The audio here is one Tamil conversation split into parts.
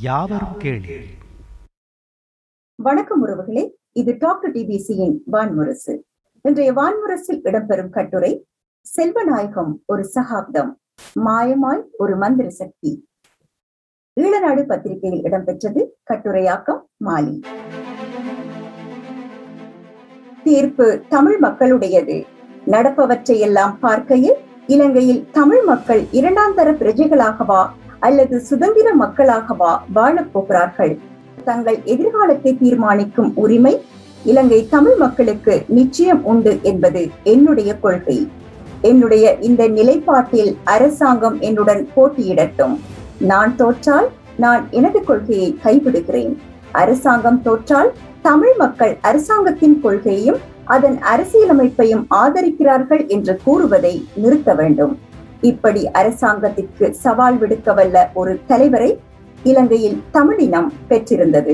யாவரும் கேளீர் வணக்கம் உறவுகளே இது டாக்டர் டிபிசியின் வான்முரசு இன்றைய வான்முரசில் இடம்பெறும் கட்டுரை செல்வநாயகம் ஒரு சகாப்தம் மாயமாய் ஒரு மந்திர சக்தி ஈழநாடு பத்திரிகையில் இடம்பெற்றது கட்டுரையாக்கம் மாலி தீர்ப்பு தமிழ் மக்களுடையது நடப்பவற்றை எல்லாம் பார்க்கையில் இலங்கையில் தமிழ் மக்கள் இரண்டாம் தர பிரஜைகளாகவா அல்லது சுதந்திர மக்களாகவா வாழப் போகிறார்கள் தங்கள் எதிர்காலத்தை தீர்மானிக்கும் உரிமை இலங்கை தமிழ் மக்களுக்கு நிச்சயம் உண்டு என்பது என்னுடைய கொள்கை என்னுடைய இந்த நிலைப்பாட்டில் அரசாங்கம் என்னுடன் போட்டியிடட்டும் நான் தோற்றால் நான் எனது கொள்கையை கைவிடுகிறேன் அரசாங்கம் தோற்றால் தமிழ் மக்கள் அரசாங்கத்தின் கொள்கையையும் அதன் அரசியலமைப்பையும் ஆதரிக்கிறார்கள் என்று கூறுவதை நிறுத்த வேண்டும் இப்படி அரசாங்கத்திற்கு சவால் விடுக்க வல்ல ஒரு தலைவரை இலங்கையில் தமிழினம் பெற்றிருந்தது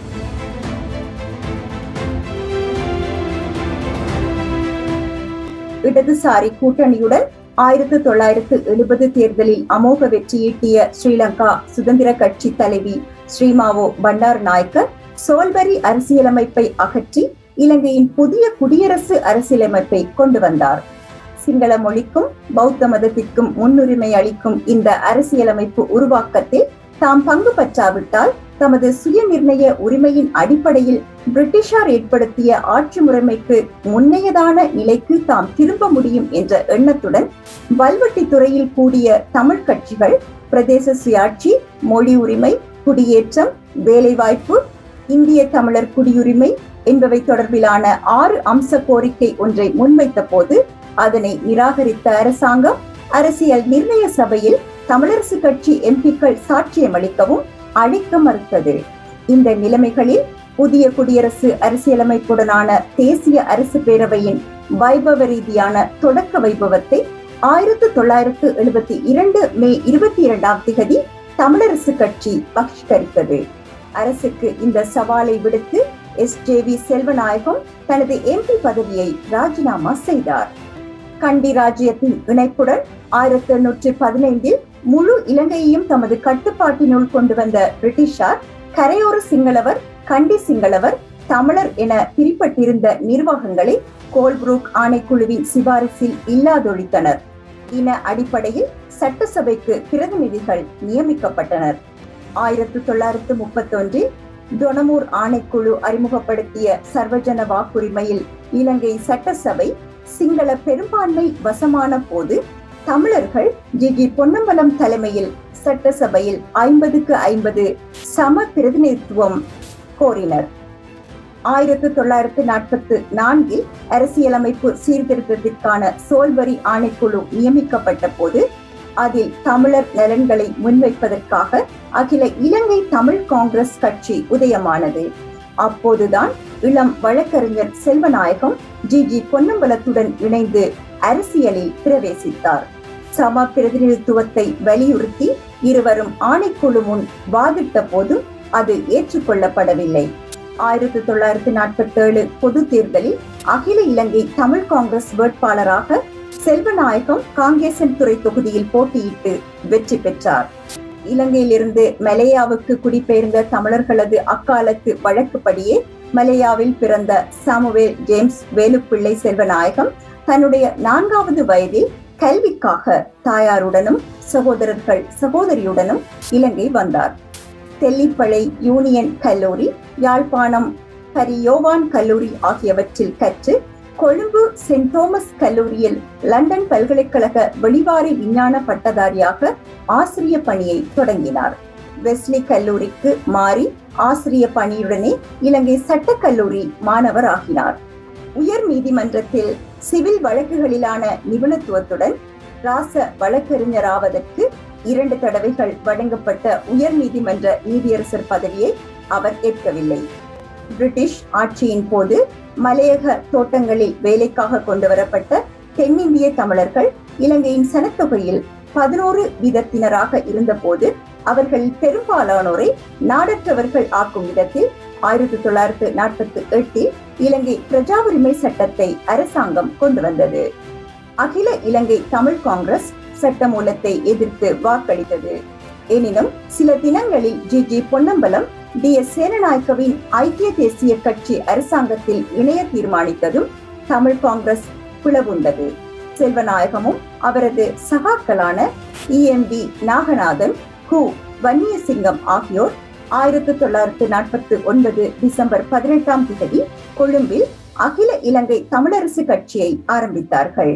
இடதுசாரி கூட்டணியுடன் ஆயிரத்தி தொள்ளாயிரத்து எழுபது தேர்தலில் அமோக வெற்றியீட்டிய ஸ்ரீலங்கா சுதந்திர கட்சி தலைவி ஸ்ரீமாவோ பண்டார் நாயக்க சோல்பரி அரசியலமைப்பை அகற்றி இலங்கையின் புதிய குடியரசு அரசியலமைப்பை கொண்டு வந்தார் சிங்கள மொழிக்கும் பௌத்த மதத்திற்கும் முன்னுரிமை அளிக்கும் இந்த அரசியலமைப்பு உருவாக்கத்தில் தாம் பங்கு பற்றாவிட்டால் தமது சுய நிர்ணய உரிமையின் அடிப்படையில் பிரிட்டிஷார் ஏற்படுத்திய ஆட்சி முறைமைக்கு முன்னையதான நிலைக்கு தாம் திரும்ப முடியும் என்ற எண்ணத்துடன் வல்வெட்டி துறையில் கூடிய தமிழ் கட்சிகள் பிரதேச சுயாட்சி மொழி உரிமை குடியேற்றம் வேலைவாய்ப்பு இந்திய தமிழர் குடியுரிமை என்பவை தொடர்பிலான ஆறு அம்ச கோரிக்கை ஒன்றை முன்வைத்த போது அதனை நிராகரித்த அரசாங்கம் அரசியல் நிர்ணய சபையில் தமிழரசு கட்சி எம்பிக்கள் சாட்சியம் அளிக்கவும் அழைக்க மறுத்தது இந்த நிலைமைகளில் புதிய குடியரசு அரசியலமைப்புடனான தேசிய அரசு பேரவையின் வைபவ ரீதியான தொடக்க வைபவத்தை ஆயிரத்து தொள்ளாயிரத்து எழுபத்தி இரண்டு மே இருபத்தி இரண்டாம் திகதி தமிழரசு கட்சி பகிஷ்கரித்தது அரசுக்கு இந்த சவாலை விடுத்து எஸ் ஜே வி செல்வநாயகம் தனது எம்பி பதவியை ராஜினாமா செய்தார் கண்டி ராஜ்யத்தின் இணைப்புடன் ஆயிரத்தி எண்ணூற்றி பதினைந்தில் முழு இலங்கையையும் தமது கட்டுப்பாட்டினுள் கொண்டு வந்த பிரிட்டிஷார் கரையோர சிங்களவர் கண்டி சிங்களவர் தமிழர் என பிரிப்பட்டிருந்த நிர்வாகங்களை கோல்புரூக் ஆணைக்குழுவின் சிபாரிசில் இல்லாதொழித்தனர் இன அடிப்படையில் சட்டசபைக்கு பிரதிநிதிகள் நியமிக்கப்பட்டனர் ஆயிரத்தி தொள்ளாயிரத்து முப்பத்தி ஒன்றில் டொனமூர் ஆணைக்குழு அறிமுகப்படுத்திய சர்வஜன வாக்குரிமையில் இலங்கை சட்டசபை சிங்கள பெரும்பான்மை வசமான போது தமிழர்கள் ஜி ஜி பொன்னம்பலம் தலைமையில் சட்டசபையில் ஐம்பதுக்கு ஐம்பது சம பிரதிநிதித்துவம் கோரினர் ஆயிரத்தி தொள்ளாயிரத்து நாற்பத்து நான்கில் அரசியலமைப்பு சீர்திருத்தத்திற்கான சோல்வரி ஆணைக்குழு நியமிக்கப்பட்ட போது அதில் தமிழர் நலன்களை முன்வைப்பதற்காக அகில இலங்கை தமிழ் காங்கிரஸ் கட்சி உதயமானது அப்போதுதான் இளம் வழக்கறிஞர் செல்வநாயகம் ஜி ஜி பொன்னம்பலத்துடன் இணைந்து அரசியலில் பிரவேசித்தார் சம பிரதிநிதித்துவத்தை வலியுறுத்தி இருவரும் ஆணைக்குழு முன் வாதிட்ட போதும் அது ஏற்றுக்கொள்ளப்படவில்லை ஆயிரத்தி தொள்ளாயிரத்தி நாற்பத்தி ஏழு பொது தேர்தலில் அகில இலங்கை தமிழ் காங்கிரஸ் வேட்பாளராக செல்வநாயகம் காங்கேசன் துறை தொகுதியில் போட்டியிட்டு வெற்றி பெற்றார் இலங்கையிலிருந்து மலேயாவுக்கு குடிபெயர்ந்த தமிழர்களது அக்காலத்து வழக்குப்படியே மலேயாவில் பிறந்த சாமுவேல் ஜேம்ஸ் வேலுப்பிள்ளை செல்வநாயகம் தன்னுடைய நான்காவது வயதில் கல்விக்காக தாயாருடனும் சகோதரர்கள் சகோதரியுடனும் இலங்கை வந்தார் தெல்லிப்பளை யூனியன் கல்லூரி யாழ்ப்பாணம் ஹரியோவான் கல்லூரி ஆகியவற்றில் கற்று கொழும்பு சென்ட் தோமஸ் கல்லூரியில் லண்டன் பல்கலைக்கழக வெளிவாரி விஞ்ஞான பட்டதாரியாக ஆசிரிய பணியை தொடங்கினார் வெஸ்லி கல்லூரிக்கு மாறி ஆசிரிய பணியுடனே இலங்கை சட்டக்கல்லூரி மாணவர் ஆகினார் உயர் நீதிமன்றத்தில் சிவில் வழக்குகளிலான நிபுணத்துவத்துடன் ராச வழக்கறிஞராவதற்கு இரண்டு தடவைகள் வழங்கப்பட்ட உயர் நீதிமன்ற நீதியரசர் பதவியை அவர் ஏற்கவில்லை பிரிட்டிஷ் ஆட்சியின் போது மலையக தோட்டங்களில் வேலைக்காக கொண்டு வரப்பட்ட தென்னிந்திய தமிழர்கள் இலங்கையின் சனத்தொகையில் பதினோரு வீதத்தினராக இருந்தபோது அவர்களில் பெரும்பாலானோரை நாடற்றவர்கள் ஆக்கும் விதத்தில் ஆயிரத்தி தொள்ளாயிரத்து நாற்பத்தி எட்டில் இலங்கை பிரஜா உரிமை சட்டத்தை அரசாங்கம் கொண்டு வந்தது அகில இலங்கை தமிழ் காங்கிரஸ் சட்டமூலத்தை எதிர்த்து வாக்களித்தது எனினும் சில தினங்களில் G G Ponnambalam D S சேனநாயக்கவின் ஐக்கிய தேசிய கட்சி அரசாங்கத்தில் இணைய தீர்மானித்ததும் தமிழ் காங்கிரஸ் பிளவுண்டது செல்வநாயகமும் அவரது சகாக்களான இஎம்பி நாகநாதன் கு வன்னியசிங்கம் ஆகியோர் ஆயிரத்தி தொள்ளாயிரத்தி நாற்பத்தி ஒன்பது டிசம்பர் பதினெட்டாம் தேதி கொழும்பில் அகில இலங்கை தமிழரசு கட்சியை ஆரம்பித்தார்கள்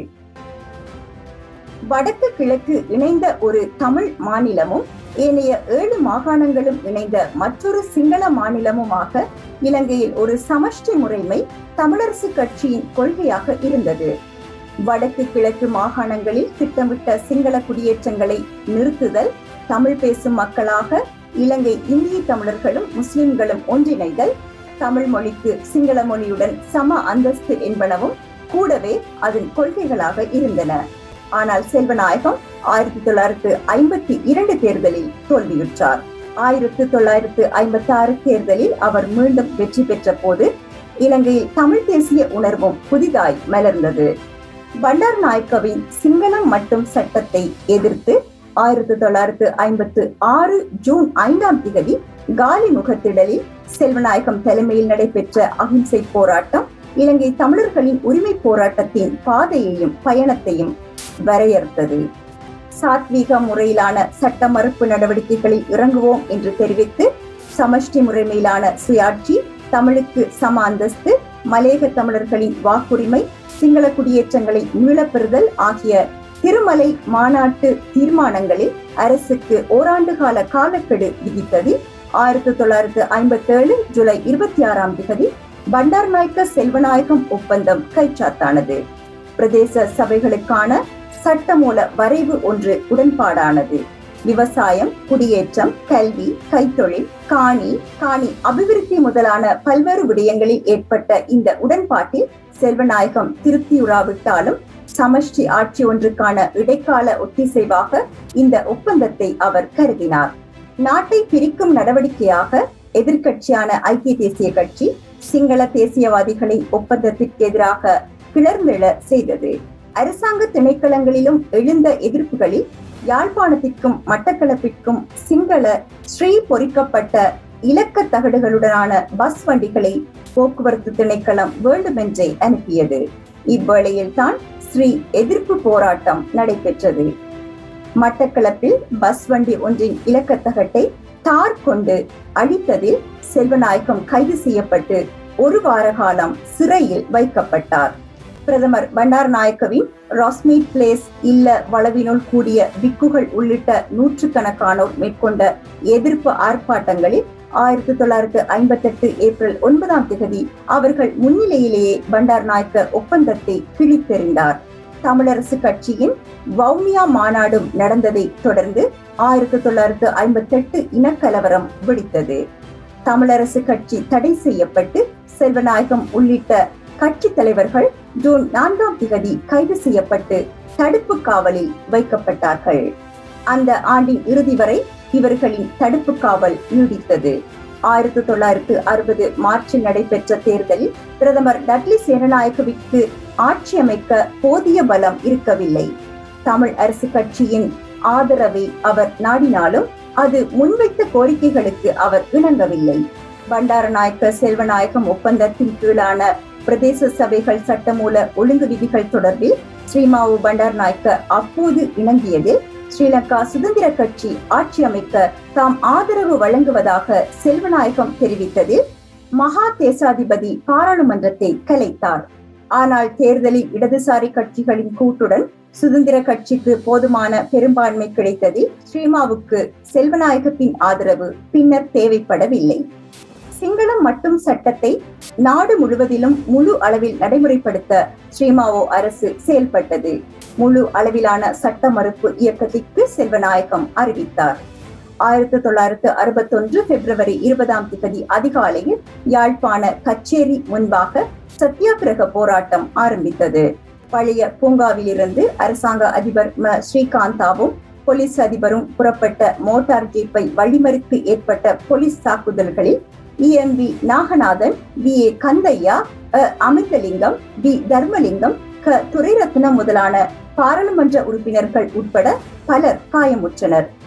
வடக்கு கிழக்கு இணைந்த ஒரு தமிழ் மாநிலமும் ஏனைய ஏழு மாகாணங்களும் இணைந்த மற்றொரு சிங்கள மாநிலமுமாக இலங்கையில் ஒரு சமஷ்டி முறைமை தமிழரசு கட்சியின் கொள்கையாக இருந்தது வடக்கு கிழக்கு மாகாணங்களில் திட்டமிட்ட சிங்கள குடியேற்றங்களை நிறுத்துதல் தமிழ் பேசும் மக்களாக இலங்கை இந்திய தமிழர்களும் முஸ்லிம்களும் ஒன்றிணைதல் தமிழ் மொழிக்கு சிங்கள மொழியுடன் சம அந்தஸ்து என்பனவும் கூடவே அதன் கொள்கைகளாக இருந்தன ஆனால் செல்வநாயகம் ஆயிரத்தி தொள்ளாயிரத்து ஐம்பத்தி இரண்டு தேர்தலில் தோல்வியுற்றார் ஆயிரத்தி தொள்ளாயிரத்து ஐம்பத்தி ஆறு தேர்தலில் அவர் மீண்டும் வெற்றி பெற்ற போது இலங்கையில் தமிழ் தேசிய உணர்வும் புதிதாய் மலர்ந்தது பண்டார் நாயக்கவின் சிங்களம் மட்டும் சட்டத்தை எதிர்த்து ஆயிரத்தி தொள்ளாயிரத்து ஐம்பத்து ஆறு ஜூன் ஐந்தாம் திகதி காலி முகத்திடலில் செல்வநாயகம் தலைமையில் நடைபெற்ற அகிம்சை போராட்டம் இலங்கை தமிழர்களின் உரிமை போராட்டத்தின் பாதையையும் பயணத்தையும் வரையறுத்தது சாத்வீக முறையிலான சட்ட மறுப்பு நடவடிக்கைகளில் இறங்குவோம் என்று தெரிவித்து சமஷ்டி முறைமையிலான சுயாட்சி தமிழுக்கு சம அந்தஸ்து மலேக தமிழர்களின் வாக்குரிமை சிங்கள குடியேற்றங்களை மீளப்பெறுதல் ஆகிய திருமலை மாநாட்டு தீர்மானங்களில் அரசுக்கு ஓராண்டு கால காலக்கெடு விதித்தது ஆயிரத்தி தொள்ளாயிரத்து ஐம்பத்தி ஏழு ஜூலை இருபத்தி ஆறாம் திகதி பண்டார் நாயக்க செல்வநாயகம் ஒப்பந்தம் கைச்சாத்தானது பிரதேச சபைகளுக்கான சட்டமூல வரைவு ஒன்று உடன்பாடானது விவசாயம் குடியேற்றம் கல்வி கைத்தொழில் காணி காணி அபிவிருத்தி முதலான பல்வேறு விடயங்களில் ஏற்பட்ட இந்த உடன்பாட்டில் செல்வநாயகம் திருப்தியுறாவிட்டாலும் சமஷ்டி ஆட்சி ஒன்றுக்கான இடைக்கால ஒத்திசைவாக இந்த ஒப்பந்தத்தை அவர் கருதினார் நாட்டை பிரிக்கும் நடவடிக்கையாக எதிர்க்கட்சியான ஐக்கிய தேசிய கட்சி சிங்கள தேசியவாதிகளை ஒப்பந்தத்திற்கு எதிராக கிளர்ந்தெழ செய்தது அரசாங்க திணைக்களங்களிலும் எழுந்த எதிர்ப்புகளில் யாழ்ப்பாணத்திற்கும் மட்டக்களப்பிற்கும் சிங்கள ஸ்ரீ பொறிக்கப்பட்ட இலக்க தகடுகளுடனான பஸ் வண்டிகளை போக்குவரத்து திணைக்களம் வேண்டுமென்றே அனுப்பியது இவ்வேளையில் தான் ஸ்ரீ எதிர்ப்பு போராட்டம் நடைபெற்றது மட்டக்களப்பில் பஸ் வண்டி ஒன்றின் இலக்கத்தகட்டை தார் கொண்டு அடித்ததில் செல்வநாயகம் கைது செய்யப்பட்டு ஒரு வார காலம் சிறையில் வைக்கப்பட்டார் பிரதமர் பண்டார் நாயக்கவின் ராஸ்மீட் பிளேஸ் இல்ல வளவினுள் கூடிய விக்குகள் உள்ளிட்ட நூற்றுக்கணக்கானோர் மேற்கொண்ட எதிர்ப்பு ஆர்ப்பாட்டங்களில் ஆயிரத்தி தொள்ளாயிரத்து ஐம்பத்தி எட்டு ஏப்ரல் ஒன்பதாம் தேதி அவர்கள் முன்னிலையிலேயே பண்டார் நாயக்க ஒப்பந்தத்தை கிழித்தெறிந்தார் தமிழரசு கட்சியின் வவுனியா மாநாடும் நடந்ததை தொடர்ந்து ஆயிரத்தி தொள்ளாயிரத்து ஐம்பத்தி எட்டு இனக்கலவரம் வெடித்தது தமிழரசு கட்சி தடை செய்யப்பட்டு செல்வநாயகம் உள்ளிட்ட கட்சி தலைவர்கள் ஜூன் நான்காம் திகதி கைது செய்யப்பட்டு தடுப்பு காவலில் வைக்கப்பட்டார்கள் அந்த ஆண்டின் இறுதி வரை இவர்களின் தடுப்பு காவல் நீடித்தது ஆயிரத்தி தொள்ளாயிரத்து அறுபது மார்ச்சில் நடைபெற்ற தேர்தலில் பிரதமர் டட்லி சேனநாயகவிற்கு ஆட்சி அமைக்க போதிய பலம் இருக்கவில்லை தமிழ் அரசு கட்சியின் ஆதரவை அவர் நாடினாலும் அது முன்வைத்த கோரிக்கைகளுக்கு அவர் இணங்கவில்லை பண்டாரநாயக்க செல்வநாயகம் ஒப்பந்தத்தின் கீழான பிரதேச சபைகள் சட்டமூல ஒழுங்கு விதிகள் தொடர்பில் ஸ்ரீமாவு பண்டார் நாயக்க அப்போது இணங்கியதில் ஸ்ரீலங்கா சுதந்திர கட்சி ஆட்சி அமைக்க தாம் ஆதரவு வழங்குவதாக செல்வநாயகம் தெரிவித்ததில் மகா தேசாதிபதி பாராளுமன்றத்தை கலைத்தார் ஆனால் தேர்தலில் இடதுசாரி கட்சிகளின் கூட்டுடன் சுதந்திர கட்சிக்கு போதுமான பெரும்பான்மை கிடைத்ததில் ஸ்ரீமாவுக்கு செல்வநாயகத்தின் ஆதரவு பின்னர் தேவைப்படவில்லை சிங்களம் மட்டும் சட்டத்தை நாடு முழுவதிலும் முழு அளவில் நடைமுறைப்படுத்த ஸ்ரீமாவோ அரசு செயல்பட்டது முழு அளவிலான சட்ட மறுப்பு இயக்கத்திற்கு செல்வநாயகம் அறிவித்தார் ஆயிரத்தி தொள்ளாயிரத்து அறுபத்தொன்று பிப்ரவரி இருபதாம் தேதி அதிகாலையில் யாழ்ப்பாண கச்சேரி முன்பாக சத்தியாகிரக போராட்டம் ஆரம்பித்தது பழைய பூங்காவிலிருந்து அரசாங்க அதிபர் ம ஸ்ரீகாந்தாவும் போலீஸ் அதிபரும் புறப்பட்ட மோட்டார் ஜீப்பை வழிமறித்து ஏற்பட்ட போலீஸ் தாக்குதல்களில் E M P Naganathan V A Kandiah அ அமிர்தலிங்கம் வி தர்மலிங்கம் க துரைரத்னம் முதலான பாராளுமன்ற உறுப்பினர்கள் உட்பட பலர் காயமுற்றனர்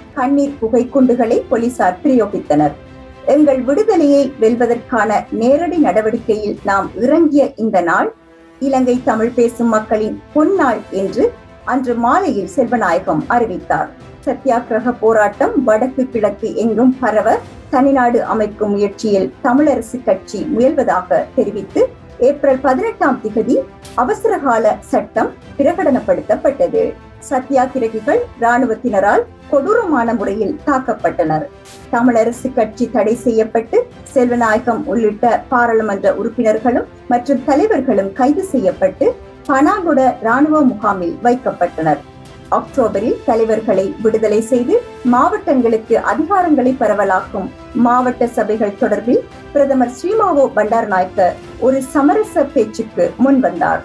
கண்ணீர் புகை குண்டுகளை போலீசார் பிரயோகித்தனர் எங்கள் விடுதலையை வெல்வதற்கான நேரடி நடவடிக்கையில் நாம் இறங்கிய இந்த நாள் இலங்கை தமிழ் பேசும் மக்களின் பொன்னாள் என்று அன்று மாலையில் செல்வநாயகம் அறிவித்தார் சத்தியாகிரக போராட்டம் வடக்கு கிழக்கு எங்கும் பரவ தனிநாடு அமைக்கும் முயற்சியில் தமிழரசு கட்சி முயல்வதாக தெரிவித்து ஏப்ரல் பதினெட்டாம் திகதி அவசரகால சட்டம் பிரகடனப்படுத்தப்பட்டது சத்தியாகிரகிகள் இராணுவத்தினரால் கொடூரமான முறையில் தாக்கப்பட்டனர் தமிழரசு கட்சி தடை செய்யப்பட்டு செல்வநாயகம் உள்ளிட்ட பாராளுமன்ற உறுப்பினர்களும் மற்றும் தலைவர்களும் கைது செய்யப்பட்டு பனாகுட இராணுவ முகாமில் வைக்கப்பட்டனர் அக்டோபரில் தலைவர்களை விடுதலை செய்து மாவட்டங்களுக்கு அதிகாரங்களை பரவலாக்கும் மாவட்ட சபைகள் தொடர்பில் பிரதமர் ஸ்ரீமாவோ பண்டாரநாயக்க ஒரு சமரச பேச்சுக்கு முன்வந்தார்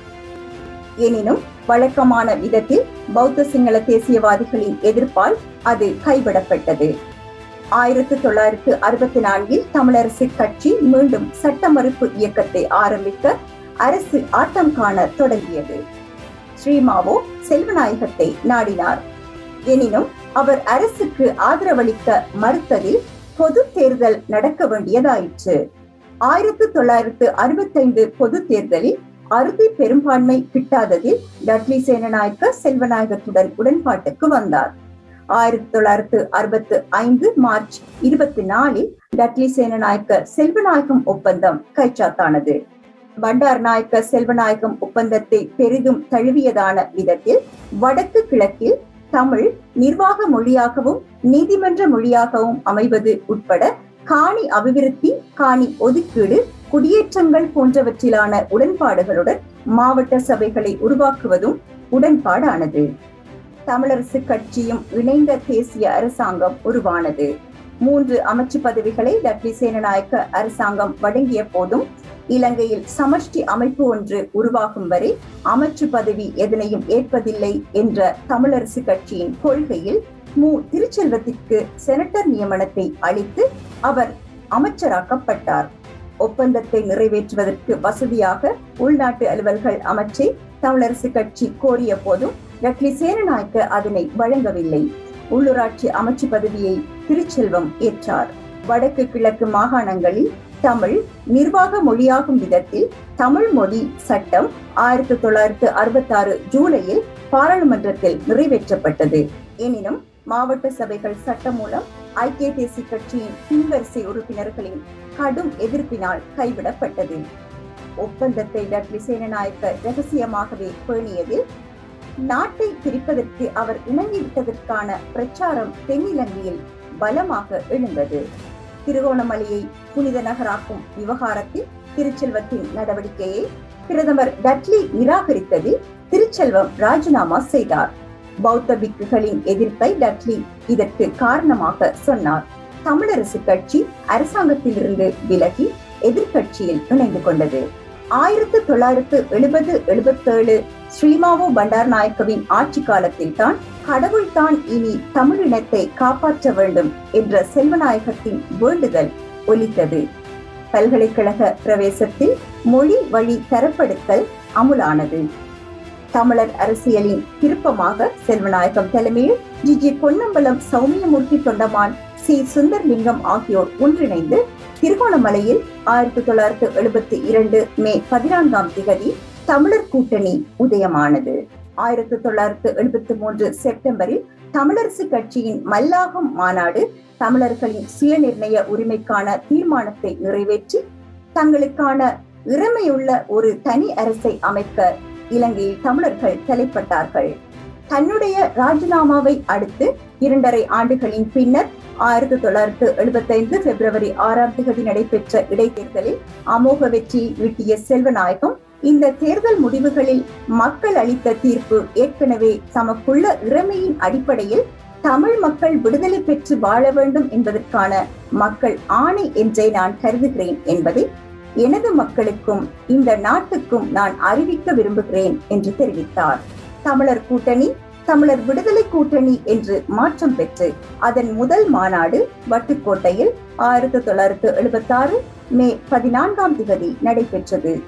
எனினும் வழக்கமான விதத்தில் பௌத்த சிங்கள தேசியவாதிகளின் எதிர்ப்பால் அது கைவிடப்பட்டது ஆயிரத்தி தொள்ளாயிரத்து அறுபத்தி நான்கில் தமிழரசு கட்சி மீண்டும் சட்ட மறுப்பு இயக்கத்தை ஆரம்பிக்க அரசு ஆட்டம் காண தொடங்கியது ஸ்ரீமாவோ செல்வநாயகத்தை நாடினார் எனினும் அவர் அரசுக்கு ஆதரவளிக்க மறுத்ததில் பொது தேர்தல் நடக்க வேண்டியதாயிற்று ஆயிரத்தி தொள்ளாயிரத்து அறுபத்தைந்து பொது தேர்தலில் அறுதி பெரும்பான்மை கிட்டாததில் டட்லி சேனநாயக்க செல்வநாயகத்துடன் உடன்பாட்டுக்கு வந்தார் ஆயிரத்தி தொள்ளாயிரத்து அறுபத்து ஐந்து மார்ச் இருபத்தி நாலில் டட்லி சேனநாயக்க செல்வநாயகம் ஒப்பந்தம் கைச்சாத்தானது பண்டார் நாயக்க செல்வநாயகம் ஒப்பந்தத்தை பெரிதும் தழுவியதான விதத்தில் வடக்கு கிழக்கில் தமிழ் நிர்வாக மொழியாகவும் நீதிமன்ற மொழியாகவும் அமைவது உட்பட காணி அபிவிருத்தி காணி ஒதுக்கீடு குடியேற்றங்கள் போன்றவற்றிலான உடன்பாடுகளுடன் மாவட்ட சபைகளை உருவாக்குவதும் உடன்பாடானது தமிழரசு கட்சியும் இணைந்த தேசிய அரசாங்கம் உருவானது மூன்று அமைச்சு பதவிகளை டட்லி சேனநாயக்க அரசாங்கம் வழங்கிய போதும் இலங்கையில் சமஷ்டி அமைப்பு ஒன்று உருவாகும் வரை அமைச்சு பதவி எதனையும் ஏற்பதில்லை என்ற தமிழரசு கட்சியின் கொள்கையில் மு திருச்செல்வத்திற்கு செனட்டர் நியமனத்தை அளித்து அவர் அமைச்சராக்கப்பட்டார் ஒப்பந்தத்தை நிறைவேற்றுவதற்கு வசதியாக உள்நாட்டு அலுவல்கள் அமைச்சை தமிழரசு கட்சி கோரிய போதும் டக்லி சேனநாயக்க அதனை வழங்கவில்லை உள்ளூராட்சி அமைச்சு பதவியை திருச்செல்வம் ஏற்றார் வடக்கு கிழக்கு மாகாணங்களில் தமிழ் நிர்வாக மொழியாகும் விதத்தில் தமிழ் மொழி சட்டம் ஆயிரத்தி தொள்ளாயிரத்து அறுபத்தி ஆறு ஜூலையில் பாராளுமன்றத்தில் நிறைவேற்றப்பட்டது எனினும் மாவட்ட சபைகள் சட்டம் மூலம் ஐக்கிய தேசிய கட்சியின் பின்வரிசை உறுப்பினர்களின் கடும் எதிர்ப்பினால் கைவிடப்பட்டது ஒப்பந்தத்தை டட்லி சேனநாயக்க ரகசியமாகவே பேணியதில் நாட்டை பிரிப்பதற்கு அவர் இணங்கிவிட்டதற்கான பிரச்சாரம் தென்னிலங்கையில் பலமாக எழுந்தது திருகோணமலையை புனித நகராக்கும் விவகாரத்தில் திருச்செல்வத்தின் நடவடிக்கையை பிரதமர் டட்லி நிராகரித்ததில் திருச்செல்வம் ராஜினாமா செய்தார் பௌத்த பிக்குகளின் எதிர்ப்பை டட்லி இதற்கு காரணமாக சொன்னார் தமிழரசு கட்சி அரசாங்கத்திலிருந்து விலகி எதிர்கட்சியில் இணைந்து கொண்டது ஆயிரத்து தொள்ளாயிரத்து எழுபது எழுபத்தேழு ஸ்ரீமாவோ பண்டார் நாயக்கவின் ஆட்சி காலத்தில் தான் கடவுள் தான் இனி தமிழினத்தை காப்பாற்ற வேண்டும் என்ற செல்வநாயகத்தின் வேண்டுதல் ஒலித்தது பல்கலைக்கழக பிரவேசத்தில் மொழி வழி தரப்படுத்தல் அமுலானது தமிழர் அரசியலின் திருப்பமாக செல்வநாயகம் தலைமையில் G G Ponnambalam Savumiyamoorthy Thondaman C Sundaralingam ஆகியோர் ஒன்றிணைந்து திருகோணமலையில் ஆயிரத்தி தொள்ளாயிரத்து எழுபத்தி இரண்டு மே பதினான்காம் திகதி தமிழர் கூட்டணி உதயமானது ஆயிரத்தி தொள்ளாயிரத்து எழுபத்தி மூன்று செப்டம்பரில் தமிழரசு கட்சியின் மல்லாகம் மாநாடு தமிழர்களின் சுயநிர்ணய உரிமைக்கான தீர்மானத்தை நிறைவேற்றி தங்களுக்கான இறமையுள்ள ஒரு தனி அரசை அமைக்க இலங்கையில் தமிழர்கள் தலைப்பட்டார்கள் தன்னுடைய ராஜினாமாவை அடுத்து இரண்டரை ஆண்டுகளின் பின்னர் ஆயிரத்தி தொள்ளாயிரத்து எழுபத்தைந்து பிப்ரவரி ஆறாம் தேதி நடைபெற்ற இடைத்தேர்தலில் அமோக வெற்றியை ஈட்டிய செல்வநாயகம் இந்த தேர்தல் முடிவுகளில் மக்கள் அளித்த தீர்ப்பு ஏற்கனவே தமக்குள்ள இறமையின் அடிப்படையில் தமிழ் மக்கள் விடுதலை பெற்று வாழ வேண்டும் என்பதற்கான மக்கள் ஆணை என்றே நான் கருதுகிறேன் என்பதை எனது மக்களுக்கும் இந்த நாட்டுக்கும் நான் அறிவிக்க விரும்புகிறேன் என்று தெரிவித்தார் தமிழர் கூட்டணி தமிழர் விடுதலை கூட்டணி என்று மாற்றம் பெற்று அதன் முதல் மாநாடு வட்டுக்கோட்டையில் ஆயிரத்தி தொள்ளாயிரத்து எழுபத்தி ஆறு மே பதினான்காம் திகதி நடைபெற்றது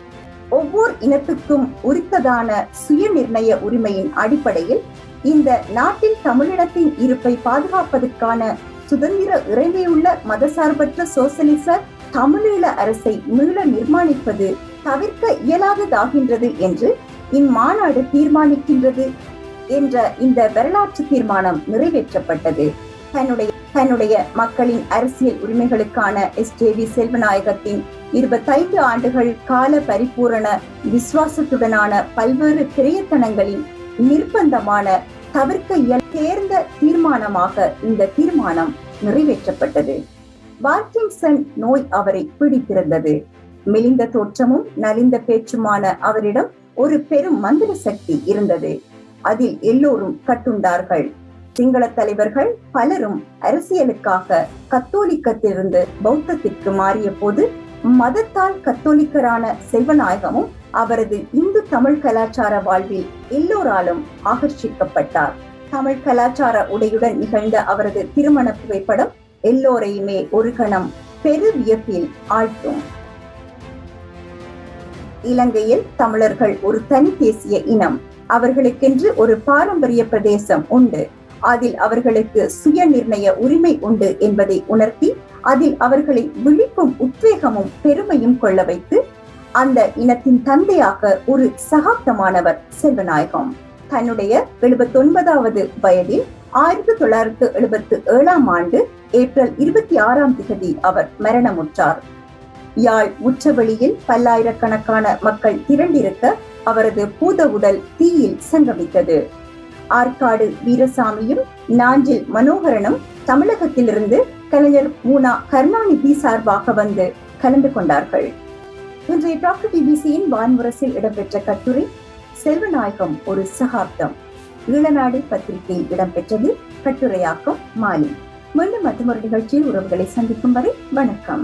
ஒவ்வொரு இனத்துக்கும் உரித்ததான சுய நிர்ணய உரிமையின் அடிப்படையில் இந்த நாட்டில் தமிழினத்தின் இருப்பை பாதுகாப்பதற்கான சுதந்திர இறைமையுள்ள மதசார்பற்ற சோசலிச தமிழீழ அரசை மீள நிர்மாணிப்பது தவிர்க்க இயலாததாகின்றது என்று இம்மாநாடு தீர்மானிக்கின்றது என்ற இந்த வரலாற்று தீர்மானம் நிறைவேற்றப்பட்டது தன்னுடைய தன்னுடைய மக்களின் அரசியல் உரிமைகளுக்கான எஸ் ஜே வி செல்வநாயகத்தின் இருபத்தைந்து ஆண்டுகள் கால பரிபூரண விசுவாசத்துடனான பல்வேறு பிரயத்தனங்களின் நிர்பந்தமான தவிர்க்க இயல் தேர்ந்த தீர்மானமாக இந்த தீர்மானம் நிறைவேற்றப்பட்டது பார்க்கின்சன் நோய் அவரை பிடித்திருந்தது மெலிந்த தோற்றமும் நலிந்த பேச்சுமான அவரிடம் ஒரு பெரும் மந்திர சக்தி இருந்தது அதில் எல்லோரும் கட்டுண்டார்கள் சிங்கள தலைவர்கள் பலரும் அரசியலுக்காக கத்தோலிக்கத்திலிருந்து பௌத்தத்திற்கு மாறிய போது மதத்தால் கத்தோலிக்கரான செல்வநாயகமும் அவரது இந்து தமிழ் கலாச்சார வாழ்வில் எல்லோராலும் ஆகர்ஷிக்கப்பட்டார் தமிழ் கலாச்சார உடையுடன் நிகழ்ந்த அவரது திருமண புகைப்படம் எல்லோரையுமே ஒரு கணம் பெரு வியப்பில் ஆழ்த்தும் இலங்கையில் தமிழர்கள் ஒரு தனி தேசிய இனம் அவர்களுக்கென்று ஒரு பாரம்பரிய பிரதேசம் உண்டு அதில் அவர்களுக்கு சுய நிர்ணய உரிமை உண்டு என்பதை உணர்த்தி அதில் அவர்களை விழிப்பும் உத்வேகமும் பெருமையும் கொள்ள வைத்து அந்த இனத்தின் தந்தையாக ஒரு சகாப்தமானவர் செல்வநாயகம் தன்னுடைய எழுபத்தி ஒன்பதாவது வயதில் ஆயிரத்தி தொள்ளாயிரத்து எழுபத்தி ஏழாம் ஆண்டு ஏப்ரல் இருபத்தி ஆறாம் திகதி அவர் மரணமுற்றார் யாழ் உச்சவெளியில் பல்லாயிரக்கணக்கான மக்கள் திரண்டிருக்க அவரது பூத உடல் தீயில் சங்கமித்தது ஆற்காடு வீரசாமியும் நாஞ்சில் மனோகரனும் தமிழகத்திலிருந்து கலைஞர் மூனா கருணாநிதி சார்பாக வந்து கலந்து கொண்டார்கள் இன்றைய டாக்டர் டிபிசியின் வான்முரசில் இடம்பெற்ற கட்டுரை செல்வநாயகம் ஒரு சகாப்தம் ஈழநாடு பத்திரிகையில் இடம்பெற்றது கட்டுரையாக்கம் மாலி மீண்டும் மற்றொரு நிகழ்ச்சியில் உறவுகளை சந்திக்கும் வரை வணக்கம்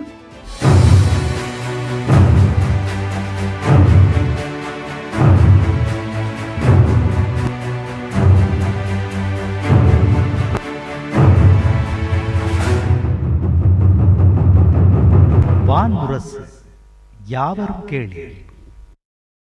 வான்முரசு யாவரும் கேளீர்